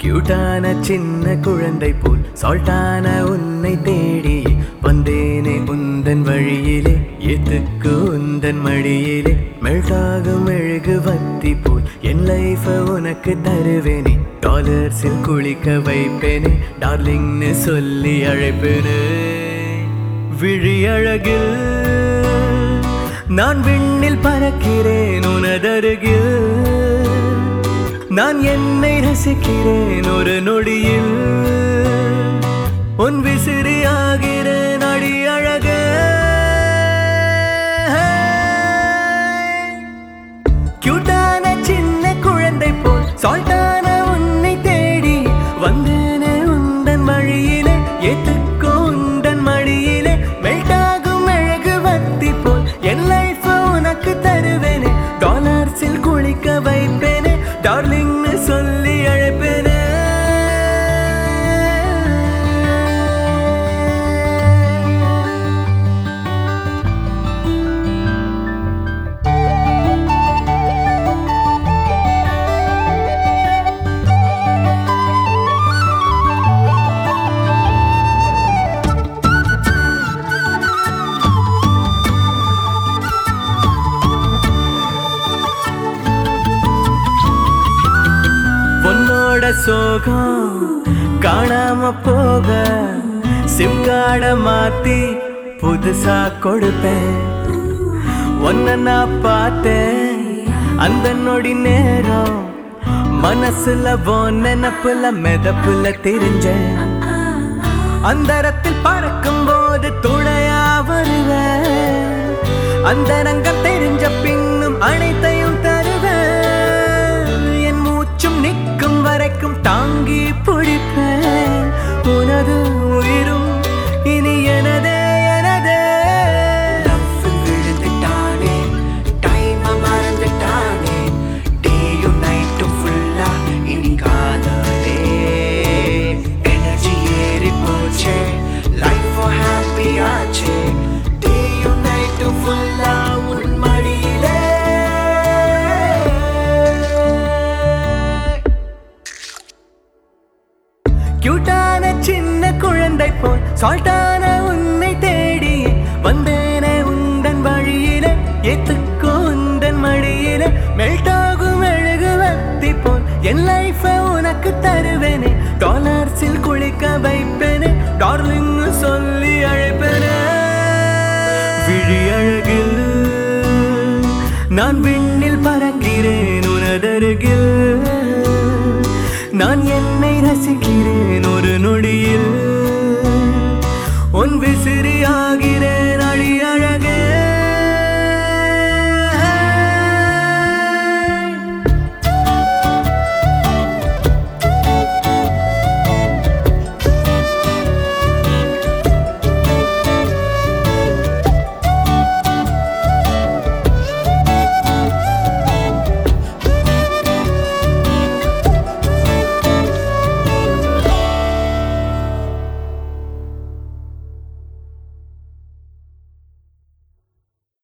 கியூட்டான சின்ன குழந்தை போல் சால்ட்டான உன்னை தேடி வந்தேனே உந்தன் வழியிலே எதுக்கு உந்தன் மடியிலே மெல்டாகும் மெழுகு வத்தி போல் என் லைஃப உனக்கு தருவேனே டாலர்ஸில் குளிக்க வைப்பேனே டார்லிங்னு சொல்லி அழைப்பேனே விழி அழகில் நான் விண்ணில் பறக்கிறேன் உனதருகில் நான் என்னை ரசிக்கிறேன் ஒரு நொடியில் உன் விசிறி ஆகிறேன் அடி அழக கியூட்டான சின்ன குழந்தை போல் சால்ட்டான உன்னை தேடி வந்தேனே உந்தன் வழியிலே ஏத்துக்கோ உந்தன் மடியிலே மெல்டாகும் அழகு வத்தி போல் என் லைஃப் உனக்கு தருவேனே டாலர்ஸில் குளிக்க வைப்பேனே டார்லிங்னு சொல்லி அழைப்பேனே உன்னோட சோகம் காணாம போக சிம்காட மாத்தி புதுசா கொடுப்பேன் உன்னை நான் பார்த்தேன் அந்த நொடி நேரம் மனசுல ஓ நினப்புல மெதப்புல தெரிஞ்சேன் அந்தரத்தில் பறக்கும் போது துணையா வருவேன் அந்த ரங்கம் தெரிஞ்ச பின்னும் அனைத்தையும் தருவேன் என் மூச்சும் நிற்கும் வரைக்கும் தாங்கி பிடிப்பேன் உனது உயிரும் இனி எனதே எனதே லவ்வில் விழுந்துட்டானே டைம் மறந்துட்டானே டேயும் நைட்டும் ஃபுல்லா இனி காதலே எனர்ஜி ஏறி போச்சே லைஃப் ஹாப்பி ஆச்சே டேயும் நைட்டும் ஃபுல்லா உன் மடியிலே கியூட்டான சின்ன குழந்தை போல் சால்ட்டான உன்னை தேடி வந்தேனே உந்தன் வழியிலே ஏத்துக்கோ உந்தன் மடியிலே மெல்டாகும் அழகு வத்தி போல் என் லைஃப உனக்கு தருவேனே டாலர்ஸில் குளிக்க வைப்பேனே டார்லிங் சொல்லி அழைப்பேனே விழி அழகில் நான் விண்ணில் பறக்கிறேன் உனதருகில் நான் என்னை ரசிக்கிறேன் ஒரு நொடியில் உன் விசிறி ஆகிற